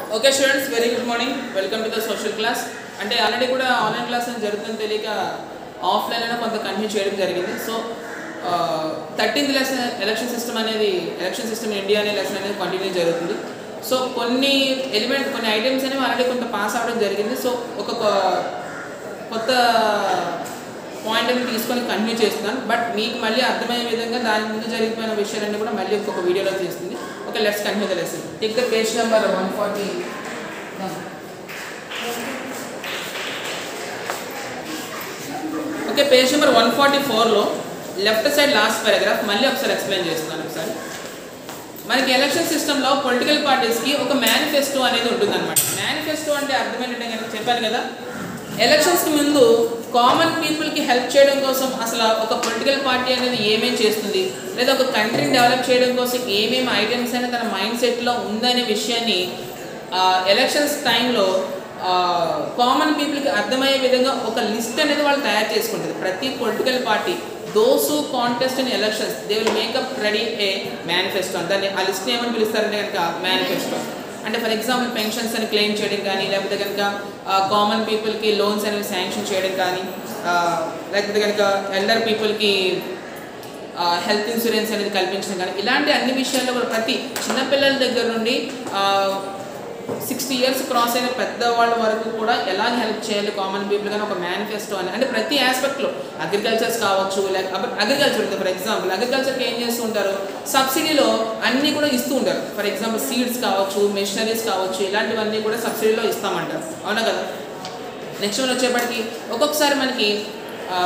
Okay students very good morning welcome to the social class అంటే already కూడా online class అని జరుగుతుందని తెలియక ఆఫ్లైన్ అయినా కొంత కంటిన్యూ చేయడం జరిగింది so thirteenth lesson election system అనేది ఎలక్షన్ సిస్టమ్ ఇండియా అనే లెసన్ అనేది కంటిన్యూ జరుగుతుంది సో కొన్ని ఎలిమెంట్ కొన్ని ఐటమ్స్ అనేవి ఆల్రెడీ కొంత పాస్ అవ్వడం జరిగింది సో ఒక కొ- కొత్త పాయింట్ అని తీసుకొని కంటిన్యూ చేస్తున్నాను బట్ మీకు మళ్ళీ అర్థమయ్యే విధంగా దాని ముందు జరిగిపోయిన విషయాలన్నీ కూడా మళ్ళీ ఇంకొక వీడియోలో చేస్తుంది okay let's continue the lesson take the page number one forty okay page number one forty ఫోర్లో లెఫ్ట్ సైడ్ లాస్ట్ పారాగ్రాఫ్ మళ్ళీ ఒకసారి ఎక్స్ప్లెయిన్ చేస్తున్నాను ఒకసారి మనకి ఎలక్షన్ సిస్టంలో పొలిటికల్ పార్టీస్కి ఒక మేనిఫెస్టో అనేది ఉంటుందన్నమాట మేనిఫెస్టో అంటే అర్థం ఏంటంటే నేను చెప్పాను కదా ఎలక్షన్స్కి ముందు కామన్ పీపుల్కి హెల్ప్ చేయడం కోసం అసలు ఒక పొలిటికల్ పార్టీ అనేది ఏమేం చేస్తుంది లేదా ఒక కంట్రీని డెవలప్ చేయడం కోసం ఏమేమి ఐటమ్స్ అనేది తన మైండ్ సెట్లో ఉందనే విషయాన్ని ఎలక్షన్స్ టైంలో కామన్ పీపుల్కి అర్థమయ్యే విధంగా ఒక లిస్ట్ అనేది వాళ్ళు తయారు చేసుకుంటుంది ప్రతి political party those who contest in elections they will make up ready a manifesto దాన్ని ఆ లిస్ట్ ఏమని పిలుస్తారంటే కనుక మేనిఫెస్టో అంటే ఫర్ ఎగ్జాంపుల్ పెన్షన్స్ అని క్లెయిమ్ చేయడం కానీ లేకపోతే కనుక కామన్ పీపుల్కి లోన్స్ అనేవి శాంక్షన్ చేయడం కానీ ఆ, లేకపోతే కనుక ఎల్డర్ పీపుల్కి హెల్త్ ఇన్సూరెన్స్ అనేది కల్పించడం కానీ ఇలాంటి అన్ని విషయాల్లో కూడా ప్రతి చిన్నపిల్లల దగ్గర నుండి సిక్స్టీ ఇయర్స్ క్రాస్ అయిన పెద్దవాళ్ళ వరకు కూడా ఎలా హెల్ప్ చేయాలి కామన్ పీపుల్ కానీ ఒక మేనిఫెస్టో అని అంటే ప్రతి ఆస్పెక్ట్లో అగ్రికల్చర్స్ కావచ్చు లేక అగ్రికల్చర్ ఉంది ఫర్ ఎగ్జాంపుల్ అగ్రికల్చర్కి ఏం చేస్తూ ఉంటారు సబ్సిడీలో అన్నీ కూడా ఇస్తూ ఉంటారు ఫర్ ఎగ్జాంపుల్ సీడ్స్ కావచ్చు మెషినరీస్ కావచ్చు ఇలాంటివన్నీ కూడా సబ్సిడీలో ఇస్తామంటారు అవునా కదా నెక్స్ట్ వన్ వచ్చేప్పటికి ఒక్కొక్కసారి మనకి ఆ,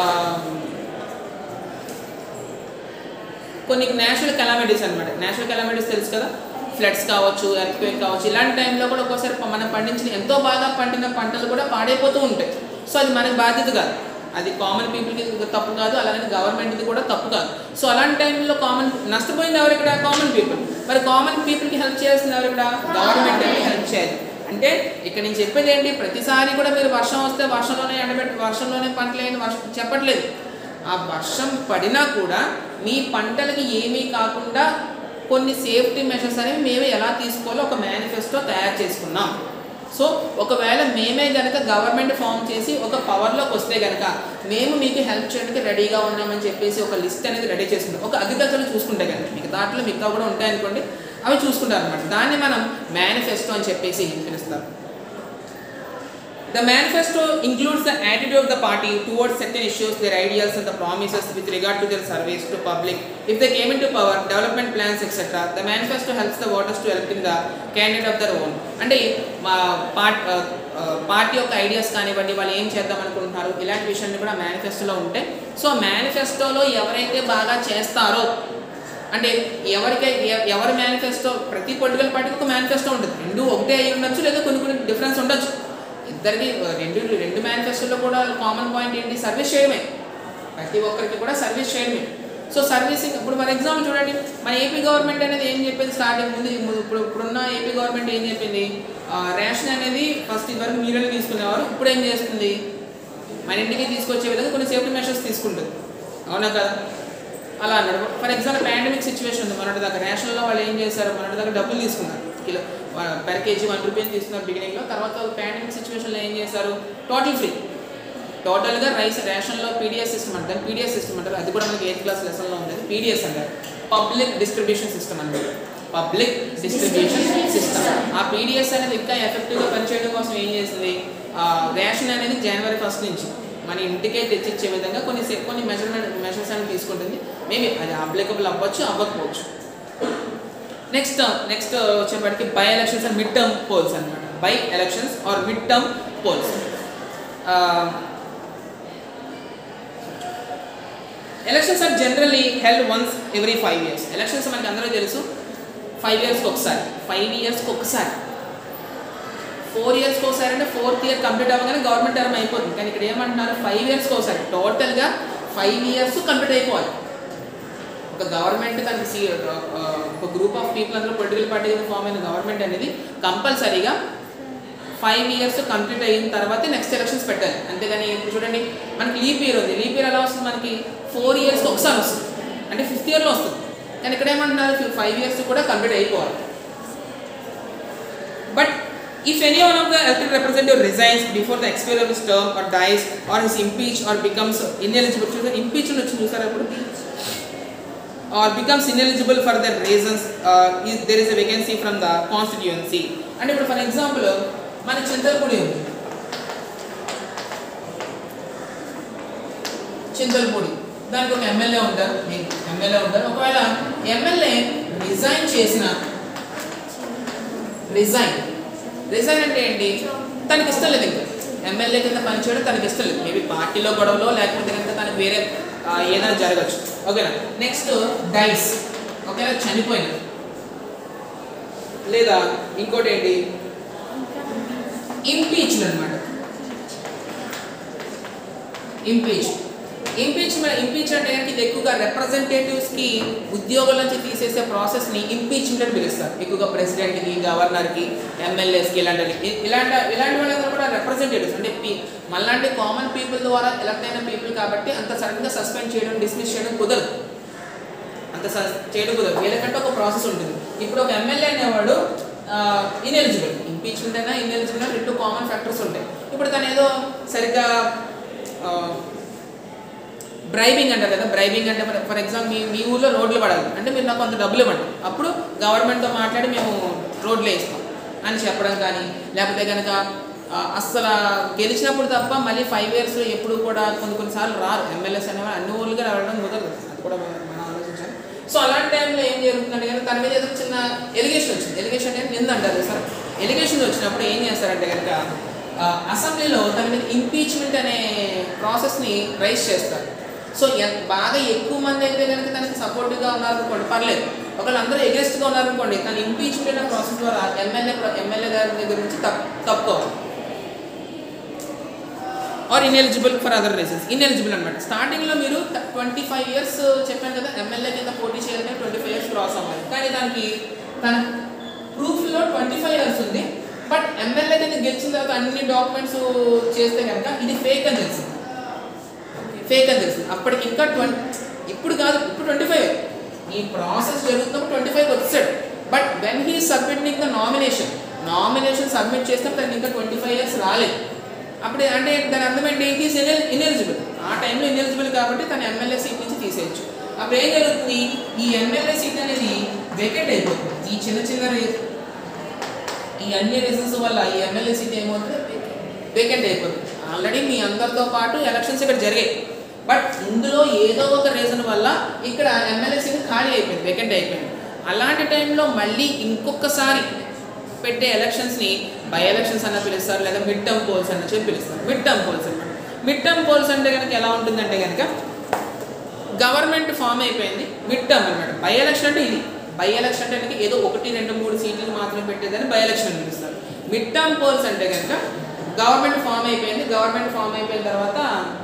కొన్ని నేచురల్ కెలామిటీస్ అనమాట నేచురల్ కెలామిటీస్ తెలుసు కదా ఫ్లడ్స్ కావచ్చు ఎర్త్క్వేక్ కావచ్చు ఇలాంటి టైంలో కూడా ఒక్కోసారి ప- మనం పండించిన ఎంతో బాగా పండిన పంటలు కూడా పాడైపోతూ ఉంటాయి సో అది మనకి బాధ్యత కాదు అది కామన్ పీపుల్కి తప్పు కాదు అలాగే గవర్నమెంట్ది కూడా తప్పు కాదు సో అలాంటి టైంలో కామన్ నష్టపోయింది ఎవరు ఇక్కడ కామన్ పీపుల్ మరి కామన్ పీపుల్కి హెల్ప్ చేయాల్సింది ఎవరు ఇక్కడ గవర్నమెంట్ హెల్ప్ చేయాలి అంటే ఇక్కడ నేను చెప్పేది ఏంటి ప్రతిసారి కూడా మీరు వర్షం వస్తే వర్షంలోనే ఎండబెట్టి వర్షంలోనే పంటలేని వర్షం చెప్పట్లేదు ఆ వర్షం పడినా కూడా మీ పంటలకి ఏమీ కాకుండా కొన్ని సేఫ్టీ మెషర్స్ అనేవి మేమే ఎలా తీసుకోవాలో ఒక మేనిఫెస్టో తయారు చేసుకున్నాం సో ఒకవేళ మేమే కనుక గవర్నమెంట్ ఫామ్ చేసి ఒక పవర్లోకి వస్తే కనుక మేము మీకు హెల్ప్ చేయడానికి రెడీగా ఉన్నామని చెప్పేసి ఒక లిస్ట్ అనేది రెడీ చేసుకుంటాం ఒక అగ్రికల్చర్ చూసుకుంటే కనుక మీకు దాంట్లో మిగతా కూడా ఉంటాయనుకోండి అవి చూసుకుంటారు అనమాట దాన్ని మనం మేనిఫెస్టో అని చెప్పేసి పిలుస్తాం The manifesto includes the attitude of the party towards certain issues, their ideals and the promises with regard to their service to public. If they came into power, development plans, etc. The manifesto helps the voters to elect in the candidate of their own. అంటే మా part party యొక్క ideas కానివ్వండి వాళ్ళు ఏం చేద్దాం అనుకుంటున్నారు ఇలాంటి విషయాన్ని కూడా మేనిఫెస్టోలో ఉంటాయి సో మేనిఫెస్టోలో ఎవరైతే బాగా చేస్తారో అంటే ఎవరికి ఎ- ఎవరి మేనిఫెస్టో ప్రతి పొలిటికల్ పార్టీకి ఒక మేనిఫెస్టో ఉంటుంది రెండు ఒకటే అయి ఉండొచ్చు లేదా కొన్ని కొన్ని డిఫరెన్స్ ఉండొచ్చు ఇద్దరికి రెండు రెండు మేనిఫెస్టోలో కూడా కామన్ పాయింట్ ఏంటి సర్వీస్ చేయడమే ప్రతి ఒక్కరికి కూడా సర్వీస్ చేయడమే సో సర్వీసింగ్ ఇప్పుడు ఫర్ ఎగ్జాంపుల్ చూడండి మన ఏపీ గవర్నమెంట్ అనేది ఏం చెప్పింది స్టార్టింగ్ ముందు ఇప్పుడు ఇప్పుడున్న ఏపీ గవర్నమెంట్ ఏం చెప్పింది ఆ, రేషన్ అనేది ఫస్ట్ ఇదివరకు మీరే తీసుకునేవారు ఇప్పుడు ఏం చేస్తుంది మన ఇంటికి తీసుకొచ్చే విధంగా కొన్ని సేఫ్టీ మెషర్స్ తీసుకుంటుంది అవునా కదా అలా అన్నాడు ఫర్ ఎగ్జాంపుల్ పాండమిక్ సిచ్యువేషన్ ఉంది మొన్నటి దాకా రేషన్లో వాళ్ళు ఏం చేశారు మొన్నటి దాకా డబ్బులు తీసుకున్నారు kilo per KG one rupees తీసుకున్నారు బిగినింగ్లో తర్వాత పాండమిక్ సిచ్యువేషన్లో ఏం చేశారు టోటల్ ఫ్రీ టోటల్గా రైస్ రేషన్లో పీడిఎస్ సిస్టమ్ అంటారు పీడిఎస్ సిస్టమ్ అంటారు అది కూడా మనకి ఎయిత్ క్లాస్ లెసన్లో ఉండేది పీడిఎస్ అంటారు పబ్లిక్ డిస్ట్రిబ్యూషన్ సిస్టమ్ అంటారు పబ్లిక్ డిస్ట్రిబ్యూషన్ సిస్టమ్ ఆ పీడిఎస్ అనేది ఇంకా ఎఫెక్టివ్గా పనిచేయడం కోసం ఏం చేసింది ఆ, రేషన్ అనేది జనవరి ఫస్ట్ నుంచి మన ఇంటికే తెచ్చిచ్చే విధంగా కొన్ని సే- కొన్ని మెజర్మెంట్ మెషర్స్ అనేది తీసుకుంటుంది మేబీ అది అప్లికబుల్ అవ్వచ్చు అవ్వకపోవచ్చు నెక్స్ట్ నెక్స్ట్ వచ్చేప్పటికి by elections and mid term polls అనమాట by elections or mid term polls elections are generally held once every five years elections మనకి అందరూ తెలుసు ఫైవ్ ఇయర్స్కి ఒకసారి ఫైవ్ ఇయర్స్కి ఒకసారి ఫోర్ ఇయర్స్కి ఒకసారి అంటే ఫోర్త్ ఇయర్ కంప్లీట్ అవ్వగానే గవర్నమెంట్ టర్మ్ అయిపోతుంది కానీ ఇక్కడ ఏమంటున్నారు ఫైవ్ ఇయర్స్కి ఒకసారి టోటల్గా ఫైవ్ ఇయర్స్ కంప్లీట్ అయిపోవాలి ఒక గవర్నమెంట్ తనకి సీ ఒక గ్రూప్ ఆఫ్ పీపుల్ అందరూ పొలిటికల్ పార్టీ ఫామ్ అయిన గవర్నమెంట్ అనేది కంపల్సరీగా ఫైవ్ ఇయర్స్ కంప్లీట్ అయిన తర్వాతే నెక్స్ట్ ఎలక్షన్స్ పెట్టాలి అంతేగాని ఇప్పుడు చూడండి మనకి లీప్ ఇయర్ ఉంది లీప్ ఇయర్ ఎలా వస్తుంది మనకి ఫోర్ ఇయర్స్కి ఒకసారి వస్తుంది అంటే ఫిఫ్త్ ఇయర్లో వస్తుంది కానీ ఇక్కడ ఏమంటున్నారు ఫైవ్ ఇయర్స్ కూడా కంప్లీట్ అయిపోవాలి but If any one of the elected representative resigns before the expiry of his term or dies or is impeached or becomes ineligible, చూసారా impeachment వచ్చింది చూసారా ఇప్పుడు or becomes ineligible for the reasons uh, is, there is a vacancy from the constituency. అంటే ఇప్పుడు for example మన చింతలపూడి ఉంది చింతలపూడి దానికి ఒక ఎమ్మెల్యే ఉంటారు ఎమ్మెల్యే ఉంటారు ఒకవేళ ఎమ్మెల్యే రిజైన్ చేసిన రిజైన్ రిజైన్ అంటే ఏంటి తనకి ఇష్టం లేదు ఇంకా ఎమ్మెల్యే కింద పనిచేయడం తనకి ఇష్టం లేదు మేబీ పార్టీలో గొడవలో లేకపోతే కనుక తనకి వేరే ఆ, ఏదైనా జరగచ్చు ఓకేనా నెక్స్ట్ డైస్ ఓకేనా చనిపోయిన లేదా ఇంకోటి ఏంటి ఇంపీచ్డ్ అనమాట ఇంపీచ్ ఇంపీచ్మెంట్ ఇంపీచ్ అంటే ఏంటి? ఇది ఎక్కువగా రిప్రజెంటేటివ్స్కి ఉద్యోగుల నుంచి తీసేసే ప్రాసెస్ని ఇంపీచ్మెంట్ అని పిలుస్తారు ఎక్కువగా ప్రెసిడెంట్కి గవర్నర్కి ఎమ్మెల్యేస్కి ఇలాంటి ఇ- ఇలాంటి ఇలాంటి వాళ్ళందరూ కూడా రిప్రజెంటేటివ్స్ అంటే పీ మళ్ళాంటి కామన్ పీపుల్ ద్వారా ఎలక్ట్ అయిన పీపుల్ కాబట్టి అంత సడన్గా సస్పెండ్ చేయడం డిస్మిస్ చేయడం కుదరదు అంత స- చేయడం కుదరదు వీళ్ళకంటే ఒక ప్రాసెస్ ఉంటుంది ఇప్పుడు ఒక ఎమ్మెల్యే అనేవాడు ఇన్ఎలిజిబుల్ ఇంపీచ్మెంట్ అయినా ఇన్ఎలిజిబుల్ అయినా రెండు కామన్ ఫ్యాక్టర్స్ ఉంటాయి ఇప్పుడు తను ఏదో సరిగ్గా బ్రైబింగ్ అంటారు కదా బ్రైబింగ్ అంటే ఫర్ ఎగ్జాంపుల్ మీ మీ ఊర్లో రోడ్లు పడాలి అంటే మీరు నాకు కొంత డబ్బులు ఇవ్వండి అప్పుడు గవర్నమెంట్తో మాట్లాడి మేము రోడ్లు వేస్తాం అని చెప్పడం కానీ లేకపోతే కనుక ఆ, అస్సలు గెలిచినప్పుడు తప్ప మళ్ళీ ఫైవ్ ఇయర్స్ ఎప్పుడు కూడా కొన్ని కొన్నిసార్లు రారు ఎమ్మెల్యేస్ అనేవారు అన్ని ఊళ్ళుగా రావడం కుదరదు అది కూడా మనం మనం ఆలోచించాలి సో అలాంటి టైంలో ఏం జరుగుతుందంటే కనుక తన మీద ఏదో చిన్న ఎలిగేషన్ వచ్చింది ఎలిగేషన్ అంటే నింద అంటారు సార్ ఎలిగేషన్ వచ్చినప్పుడు ఏం చేస్తారంటే కనుక ఆ, అసెంబ్లీలో తన మీద ఇంపీచ్మెంట్ అనే ప్రాసెస్ని రైజ్ చేస్తారు సో ఎన్- బాగా ఎక్కువ మంది అయితే కనుక తనకి సపోర్టివ్గా ఉన్నారనుకోండి పర్లేదు ఒకవేళ అందరూ ఎగెస్ట్గా ఉన్నారనుకోండి తన ఇంపీచ్మెంట్ అనే ప్రాసెస్ ద్వారా ఎమ్మెల్యే ఎమ్మెల్యే గారి దగ్గర నుంచి తప్ తప్పుకోవాలి or ineligible for other reasons ineligible అనమాట స్టార్టింగ్లో మీరు ట్వంటీ ఫైవ్ ఇయర్స్ చెప్పాను కదా ఎమ్మెల్యే కింద పోటీ చేయాలంటే ట్వంటీ ఫైవ్ ఇయర్స్ క్రాస్ అవ్వాలి కానీ దానికి తన ప్రూఫ్లో ట్వంటీ ఫైవ్ ఇయర్స్ ఉంది బట్ ఎమ్మెల్యే కింద గెలిచిన తర్వాత అన్ని డాక్యుమెంట్స్ చేస్తే కనుక ఇది ఫేక్ అని తెలిసింది ఫేక్ అని తెలిసింది అప్పటికి ఇంకా ట్వంటీ ఇప్పుడు కాదు ఇప్పుడు ట్వంటీ ఫైవ్ ఈ ప్రాసెస్ జరుగుతున్నప్పుడు ట్వంటీ ఫైవ్ వచ్చాడు but when he submitting the nomination nomination submit చేసినప్పుడు తనకి ఇంకా ట్వంటీ ఫైవ్ ఇయర్స్ రాలేదు అప్పుడు అంటే దాని అర్థం ఏంటి హీస్ ఇన్ఎలిజిబుల్ ఆ టైంలో ఇన్ఎలిజిబుల్ కాబట్టి తన ఎమ్మెల్యే సీట్ నుంచి తీసేయచ్చు అప్పుడు ఏం జరుగుతుంది ఈ ఎమ్మెల్యే సీట్ అనేది వెకెట్ అయిపోతుంది ఈ చిన్న చిన్న రీ- ఈ అన్ని రీజన్స్ వల్ల ఈ ఎమ్మెల్యే సీట్ ఏమవుతుంది వేకెంట్ అయిపోతుంది ఆల్రెడీ మీ అందరితో పాటు ఎలక్షన్స్ ఇక్కడ జరిగాయి బట్ ఇందులో ఏదో ఒక రీజన్ వల్ల ఇక్కడ ఎమ్మెల్యే సీట్ ఖాళీ అయిపోయింది వేకెంట్ అయిపోయింది అలాంటి టైంలో మళ్ళీ ఇంకొకసారి పెట్టే ఎలక్షన్స్ని బై ఎలక్షన్స్ అన్న పిలుస్తారు లేదా మిడ్ టర్మ్ పోల్స్ అన్న చెప్పి పిలుస్తారు మిడ్ టర్మ్ పోల్స్ అనమాట మిడ్ టర్మ్ పోల్స్ అంటే కనుక ఎలా ఉంటుందంటే కనుక గవర్నమెంట్ ఫామ్ అయిపోయింది మిడ్ టర్మ్ అనమాట బై ఎలక్షన్ అంటే ఇది బై ఎలక్షన్ అంటే కనుక ఏదో ఒకటి రెండు మూడు సీట్లు మాత్రమే పెట్టేదని బై ఎలక్షన్ అని పిలుస్తారు మిడ్ టర్మ్ పోల్స్ అంటే కనుక గవర్నమెంట్ ఫామ్ అయిపోయింది గవర్నమెంట్ ఫామ్ అయిపోయిన తర్వాత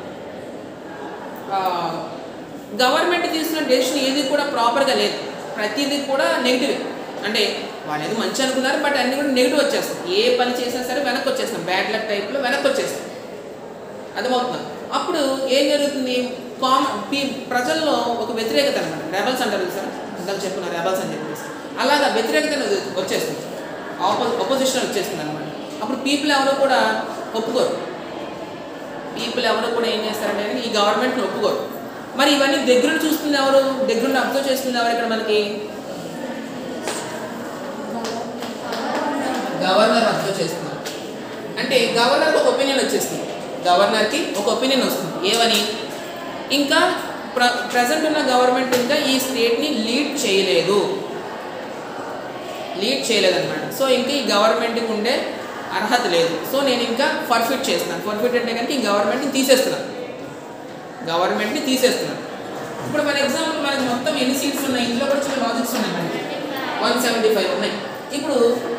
గవర్నమెంట్ తీసుకున్న డెసిషన్ ఏది కూడా ప్రాపర్గా లేదు ప్రతిదీ కూడా నెగిటివ్ అంటే వాళ్ళు ఏదో మంచి అనుకున్నారు బట్ అన్ని కూడా నెగిటివ్ వచ్చేస్తాయి ఏ పని చేసినా సరే వెనక్కి వచ్చేస్తాం బ్యాడ్ లక్ టైప్లో వెనక్కి వచ్చేస్తాం అర్థమవుతుంది అప్పుడు ఏం జరుగుతుంది కామ పీ ప్రజల్లో ఒక వ్యతిరేకత అనమాట రెబల్స్ అంటారు సార్ ఇందాక చెప్పుకున్నారు రెబల్స్ అని చెప్పేసి అలాగా వ్యతిరేకత అనేది వచ్చేస్తుంది ఆపో ఒపోజిషన్ వచ్చేస్తుంది అనమాట అప్పుడు పీపుల్ ఎవరు కూడా ఒప్పుకోరు పీపుల్ ఎవరు కూడా ఏం చేస్తారంటే కనుక ఈ గవర్నమెంట్ని ఒప్పుకోరు మరి ఇవన్నీ దగ్గర చూస్తుంది ఎవరు దగ్గర అబ్జర్వ్ చేస్తుంది ఎవరు ఇక్కడ మనకి గవర్నర్ అబ్జర్వ్ చేస్తున్నారు అంటే గవర్నర్కి ఒక ఒపీనియన్ వచ్చేస్తుంది గవర్నర్కి ఒక ఒపీనియన్ వస్తుంది ఏమని ఇంకా ప్ర ప్రజెంట్ ఉన్న గవర్నమెంట్ ఇంకా ఈ స్టేట్ని లీడ్ చేయలేదు లీడ్ చేయలేదన్నమాట సో ఇంకా ఈ గవర్నమెంట్కి ఉండే అర్హత లేదు సో నేను ఇంకా ఫర్ఫిట్ చేస్తున్నాను ఫర్ఫిట్ అంటే కనుక ఈ గవర్నమెంట్ని తీసేస్తున్నాను గవర్నమెంట్ని తీసేస్తున్నాను ఇప్పుడు మన ఎగ్జాంపుల్ మనకి మొత్తం ఎన్ని సీట్స్ ఉన్నాయి ఇందులో కూడా చిన్న లాజిక్స్ ఉన్నాయి మనకి వన్ సెవెంటీ ఫైవ్ ఉన్నాయి ఇప్పుడు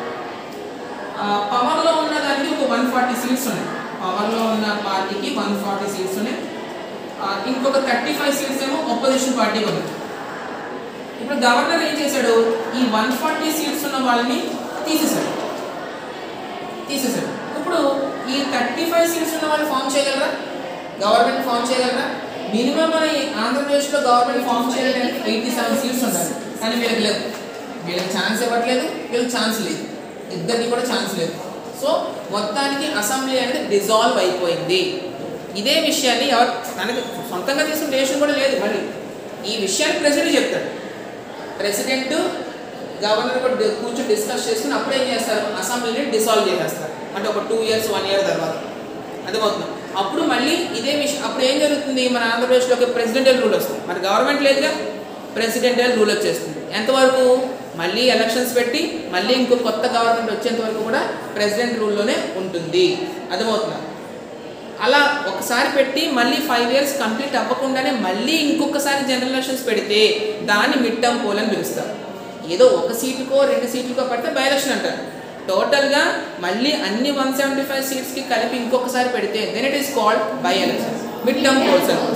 పవర్లో ఉన్న దానికి ఒక వన్ ఫార్టీ సీట్స్ ఉన్నాయి పవర్లో ఉన్న పార్టీకి వన్ ఫార్టీ సీట్స్ ఉన్నాయి ఆ, ఇంకొక థర్టీ ఫైవ్ సీట్స్ ఏమో ఒపోజిషన్ పార్టీకి ఉంది ఇప్పుడు గవర్నర్ ఏం చేశాడు ఈ వన్ ఫార్టీ సీట్స్ ఉన్న వాళ్ళని తీసేశాడు తీసేశాడు ఇప్పుడు ఈ థర్టీ ఫైవ్ సీట్స్ ఉన్న వాళ్ళు ఫామ్ చేయగలరా గవర్నమెంట్ ఫామ్ చేయగలరా మినిమం మన ఈ ఆంధ్రప్రదేశ్లో గవర్నమెంట్ ఫామ్ చేయడానికి ఎయిటీ సెవెన్ సీట్స్ ఉండాలి కానీ వీళ్ళకి లేదు వీళ్ళకి ఛాన్స్ ఇవ్వట్లేదు వీళ్ళకి ఛాన్స్ లేదు ఇద్దరికి కూడా ఛాన్స్ లేదు సో మొత్తానికి అసెంబ్లీ అనేది డిజాల్వ్ అయిపోయింది ఇదే విషయాన్ని ఎవరు తనకి సొంతంగా తీసుకున్న డెసిషన్ కూడా లేదు మళ్ళీ ఈ విషయాన్ని ప్రెసిడెంట్ చెప్తాడు ప్రెసిడెంట్ గవర్నర్ కూడా డి- కూర్చొని డిస్కస్ చేసుకుని అప్పుడు ఏం చేస్తారు అసెంబ్లీని డిసాల్వ్ చేసేస్తారు అంటే ఒక టూ ఇయర్స్ వన్ ఇయర్ తర్వాత అర్థమవుతుంది అప్పుడు మళ్ళీ ఇదే విషయం అప్పుడు ఏం జరుగుతుంది మన ఆంధ్రప్రదేశ్లోకి ప్రెసిడెంటల్ రూల్ వస్తుంది మన గవర్నమెంట్ లేదుగా ప్రెసిడెంటల్ రూల్ వచ్చేస్తుంది ఎంతవరకు మళ్ళీ ఎలక్షన్స్ పెట్టి మళ్ళీ ఇంకో కొత్త గవర్నమెంట్ వచ్చేంత వరకు కూడా ప్రెసిడెంట్ రూల్లోనే ఉంటుంది అర్థమవుతుందా అలా ఒకసారి పెట్టి మళ్ళీ ఫైవ్ ఇయర్స్ కంప్లీట్ అవ్వకుండానే మళ్ళీ ఇంకొకసారి జనరల్ ఎలక్షన్స్ పెడితే దాన్ని మిడ్ టర్మ్ పోల్ అని పిలుస్తారు ఏదో ఒక సీటుకో రెండు సీట్లకో పడితే బై ఎలక్షన్ అంటారు టోటల్గా మళ్ళీ అన్ని వన్ సెవెంటీ ఫైవ్ సీట్స్కి కలిపి ఇంకొకసారి పెడితే then it is called by election mid term polls అని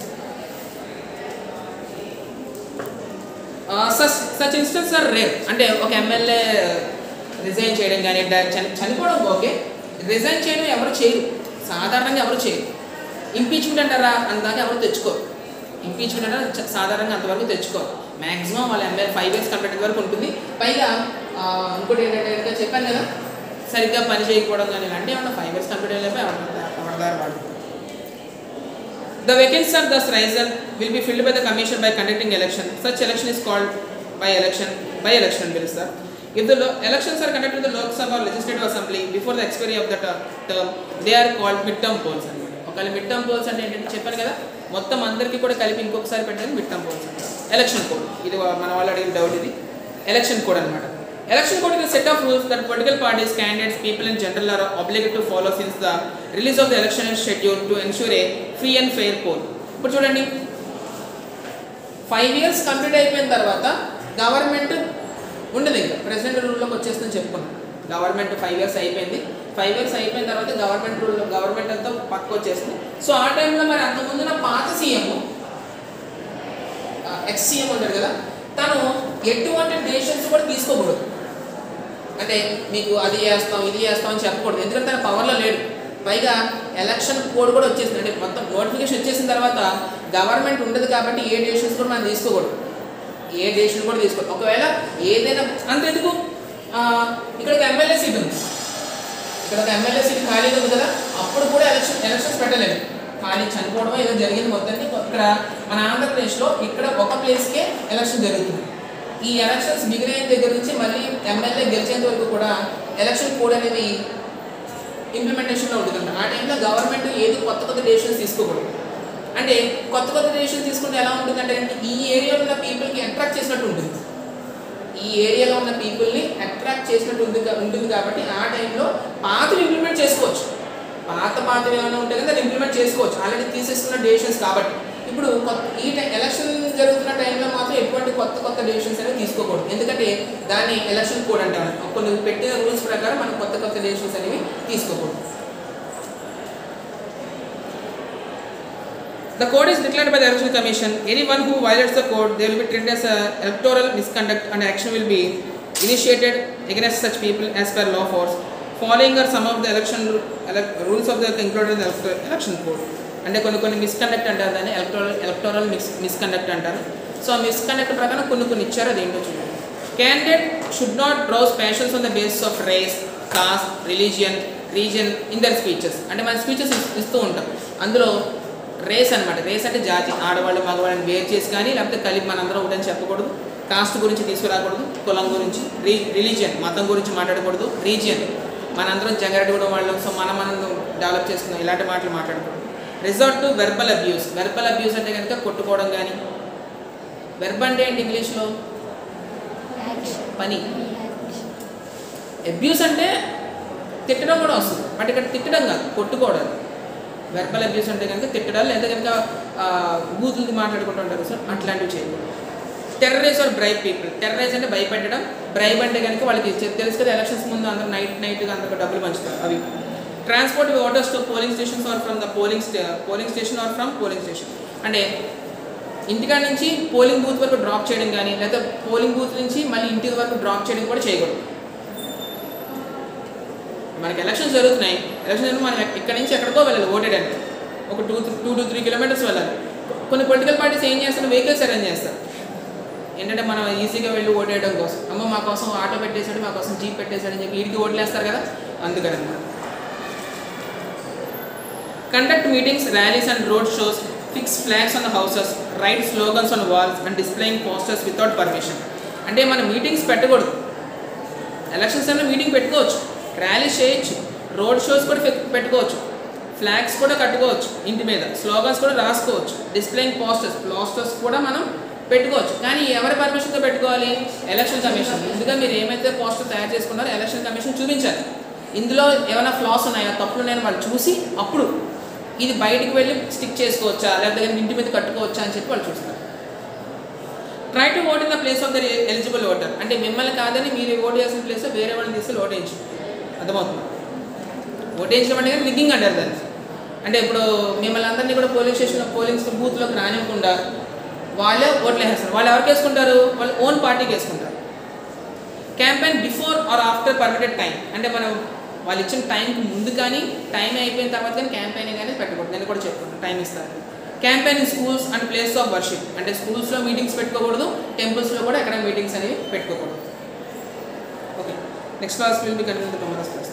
such such instance are rare అంటే ఒక ఎమ్మెల్యే రిజైన్ చేయడం కానీ డ- చని- చనిపోవడం ఓకే రిజైన్ చేయడం ఎవరు చేయరు సాధారణంగా ఎవరు చేయరు ఇంపీచ్మెంట్ అంటారా అందాక ఎవరు తెచ్చుకోరు ఇంపీచ్మెంట్ అంటే చ- సాధారణంగా అంతవరకు తెచ్చుకోరు మ్యాక్సిమం వాళ్ళ ఎమ్మెల్యే ఫైవ్ ఇయర్స్ కంప్లీట్ వరకు ఉంటుంది పైగా ఆ, ఇంకోటి ఏంటంటే ఇంకా చెప్పాను కదా సరిగ్గా పని చేయకపోవడం కానీ ఇలాంటి ఏమన్నా ఫైవ్ ఇయర్స్ కంప్లీట్ అయిపోయి ఎవరిదారు వాడు The vacancies are thus risen will be filled by the commission by conducting election. Such election is called by election by election bill, sir. If the lo- elections are conducted in the Lok Sabha or Legislative Assembly before the expiry of the ter- term, they are called midterm polls అన్నమాట ఒకవేళ mid term polls అంటే ఏంటంటే చెప్పాను కదా మొత్తం అందరికీ కూడా కలిపి ఇంకొకసారి పెట్టాలి మిడ్ టర్మ్ పోల్స్ అంటారు ఎలక్షన్ కోడ్ ఇది వా- మన వాళ్ళు అడిగిన డౌట్ ఇది ఎలక్షన్ కోడ్ అనమాట election code is set of rules that political parties candidates people in general are obliged to follow since the release of the election schedule to ensure a free and fair poll ఇప్పుడు చూడండి five years complete అయిపోయిన తర్వాత government ఉండదు ఇంకా president రూల్లోకి వచ్చేస్తుందని చెప్పుకున్నాం government five years అయిపోయింది ఫైవ్ ఇయర్స్ అయిపోయిన తర్వాత గవర్నమెంట్ రూల్ గవర్నమెంట్ అంతా పక్క వచ్చేస్తుంది సో ఆ టైంలో మరి అంతకుముందున పాత సీఎం ఎక్స్ సీఎం ఉంటాడు కదా తను ఎటువంటి డెసిషన్స్ కూడా తీసుకోకూడదు అంటే మీకు అది చేస్తాం ఇది చేస్తాం అని చెప్పకూడదు ఎందుకంటే తన పవర్లో లేడు పైగా ఎలక్షన్ కోడ్ కూడా వచ్చేసింది అంటే మొత్తం నోటిఫికేషన్ వచ్చేసిన తర్వాత గవర్నమెంట్ ఉండదు కాబట్టి ఏ డెసిషన్స్ కూడా మనం తీసుకోకూడదు ఏ డెసిషన్ కూడా తీసుకోకూడదు ఒకవేళ ఏదైనా అంతెందుకు ఆ, ఇక్కడ ఒక ఎమ్మెల్యే సీట్ ఉంది ఇక్కడ ఒక ఎమ్మెల్యే సీట్ ఖాళీగా ఉంది కదా అప్పుడు కూడా ఎలక్షన్ ఎలక్షన్స్ పెట్టలేదు ఖాళీ చనిపోవడం ఏదో జరిగింది మొత్తానికి ఇక్కడ మన ఆంధ్రప్రదేశ్లో ఇక్కడ ఒక ప్లేస్కే ఎలక్షన్ జరుగుతుంది ఈ ఎలక్షన్స్ బిగిన్ అయిన దగ్గర నుంచి మళ్ళీ ఎమ్మెల్యే గెలిచేంత వరకు కూడా ఎలక్షన్ కోడ్ అనేది ఇంప్లిమెంటేషన్లో ఉంటుందంట ఆ టైంలో గవర్నమెంట్ ఏది కొత్త కొత్త డెసిషన్స్ తీసుకోకూడదు అంటే కొత్త కొత్త డెసిషన్స్ తీసుకుంటే ఎలా ఉంటుందంటే ఈ ఏరియాలో ఉన్న పీపుల్కి అట్రాక్ట్ చేసినట్టు ఉంటుంది ఈ ఏరియాలో ఉన్న పీపుల్ని అట్రాక్ట్ చేసినట్టు ఉంది కా- ఉంటుంది కాబట్టి ఆ టైంలో పాతవి ఇంప్లిమెంట్ చేసుకోవచ్చు పాత పాతవి ఏమైనా ఉంటే కదా దాన్ని ఇంప్లిమెంట్ చేసుకోవచ్చు ఆల్రెడీ తీసేసుకున్న డెసిషన్స్ కాబట్టి ఇప్పుడు కొత్త ఈ టైం ఎలక్షన్ జరుగుతున్న టైంలో మాత్రం ఎటువంటి కొత్త కొత్త డెసిషన్స్ అనేవి తీసుకోకూడదు ఎందుకంటే దాన్ని ఎలక్షన్ కోడ్ అంటారు కొన్ని పెట్టిన రూల్స్ ప్రకారం మనం కొత్త కొత్త డెసిషన్స్ అనేవి తీసుకోకూడదు The code is declared by the Election Commission. Anyone who violates the code, they will be treated as a electoral misconduct and action will be initiated against such people as per law force. Following are some of the election ru- elec- rules of the included in the elect- election code. అంటే కొన్ని కొన్ని misconduct అంటారు దాన్ని electoral electoral మిస్ misconduct అంటారు so ఆ misconduct ప్రకారం కొన్ని కొన్ని ఇచ్చారు అది ఏంటో చూడండి candidate should not arouse passions on the basis of race caste religion reason in their speeches అంటే మన స్పీచెస్ ఇస్తూ ఉంటాం అందులో రేస్ అన్నమాట రేస్ అంటే జాతి ఆడవాళ్ళు మగవాళ్ళని వేరు చేసి కానీ లేకపోతే కలిపి మనందరం ఒకటని చెప్పకూడదు కాస్ట్ గురించి తీసుకురాకూడదు కులం గురించి రీ రిలీజియన్ మతం గురించి మాట్లాడకూడదు రీజియన్ మనందరం జంగారెడ్డిగూడెం వాళ్ళం సో మనం మనం డెవలప్ చేసుకుందాం ఇలాంటి మాటలు మాట్లాడకూడదు resort to verbal abuse verbal abuse అంటే కనుక కొట్టుకోవడం కానీ వెర్బ్ అంటే ఏంటి ఇంగ్లీష్లో పని అబ్యూస్ అంటే తిట్టడం కూడా వస్తుంది బట్ ఇక్కడ తిట్టడం కాదు కొట్టుకోవడం వెర్బల్ అబ్యూస్ అంటే కనుక తిట్టడం లేదా కనుక బూతులు మాట్లాడుకుంటుంటారు సార్ అట్లాంటివి చేయకూడదు terrorise or bribe people terrorise అంటే భయపెట్టడం బ్రైబ్ అంటే కనుక వాళ్ళకి తె- తెలుసు కదా ఎలక్షన్స్ ముందు అందరూ నైట్ నైట్గా అందరూ డబ్బులు పంచుతారు అవి transport voters to polling stations or from the polling polling station or from polling station అంటే ఇంటికాడ నుంచి పోలింగ్ బూత్ వరకు డ్రాప్ చేయడం కానీ లేదా పోలింగ్ బూత్ నుంచి మళ్ళీ ఇంటి వరకు డ్రాప్ చేయడం కూడా చేయకూడదు మనకి ఎలక్షన్స్ జరుగుతున్నాయి ఎలక్షన్ జరిగిన మనం ఇక్కడ నుంచి ఎక్కడికో వెళ్ళాలి ఓటేయడానికి ఒక two two to three kilometres వెళ్ళాలి కొన్ని పొలిటికల్ పార్టీస్ ఏం చేస్తారు వెహికల్స్ అరేంజ్ చేస్తారు ఏంటంటే మనం ఈజీగా వెళ్ళి ఓటేయడం కోసం అమ్మ మా కోసం ఆటో పెట్టేశాడు మా కోసం జీప్ పెట్టేశాడు అని చెప్పి వీడికి ఓట్లేస్తారు కదా అందుకని అనమాట conduct meetings rallies and road shows fix flags on the houses write slogans on walls and displaying posters without permission అంటే మనం మీటింగ్స్ పెట్టకూడదు ఎలక్షన్స్ టైంలో మీటింగ్ పెట్టుకోవచ్చు ర్యాలీస్ చేయొచ్చు రోడ్ షోస్ కూడా పెట్- పెట్టుకోవచ్చు ఫ్లాగ్స్ కూడా కట్టుకోవచ్చు ఇంటి మీద స్లోగన్స్ కూడా రాసుకోవచ్చు డిస్ప్లేయింగ్ పోస్టర్స్ పోస్టర్స్ కూడా మనం పెట్టుకోవచ్చు కానీ ఎవరి పర్మిషన్తో పెట్టుకోవాలి ఎలక్షన్ కమిషన్ ముందుగా మీరు ఏమైతే పోస్టర్ తయారు చేసుకున్నారో ఎలక్షన్ కమిషన్ చూపించాలి ఇందులో ఏమైనా ఫ్లాస్ ఉన్నాయా తప్పులు ఉన్నాయని వాళ్ళు చూసి అప్పుడు ఇది బయటికి వెళ్ళి స్టిక్ చేసుకోవచ్చా లేకపోతే ఇంటి మీద కట్టుకోవచ్చా అని చెప్పి వాళ్ళు చూస్తారు try to vote in the place of the eligible voter అంటే మిమ్మల్ని కాదని మీరు ఓట్ చేసిన ప్లేస్లో వేరే వాళ్ళని తీసుకెళ్ళి ఓటేయించు అర్థమవుతుంది ఓటేయించడం అంటే రిగ్గింగ్ అంటారు దాన్ని అంటే ఇప్పుడు మిమ్మల్ని అందరినీ కూడా పోలింగ్ స్టేషన్లో పోలింగ్ బూత్లోకి రానివ్వకుండా వాళ్ళే ఓట్లు వేసేస్తారు వాళ్ళు ఎవరికి వేసుకుంటారు వాళ్ళు ఓన్ పార్టీకి వేసుకుంటారు campaign before or after permitted time అంటే మనం వాళ్ళు ఇచ్చిన టైంకి ముందు కానీ టైం అయిపోయిన తర్వాత కానీ క్యాంపెయినింగ్ అనేది పెట్టకూడదు నేను కూడా చెప్పుకుంటాను టైం ఇస్తారు campaign in schools and place of worship అంటే స్కూల్స్లో మీటింగ్స్ పెట్టుకోకూడదు టెంపుల్స్లో కూడా ఎక్కడ మీటింగ్స్ అనేవి పెట్టుకోకూడదు okay next class will be continue tomorrow's class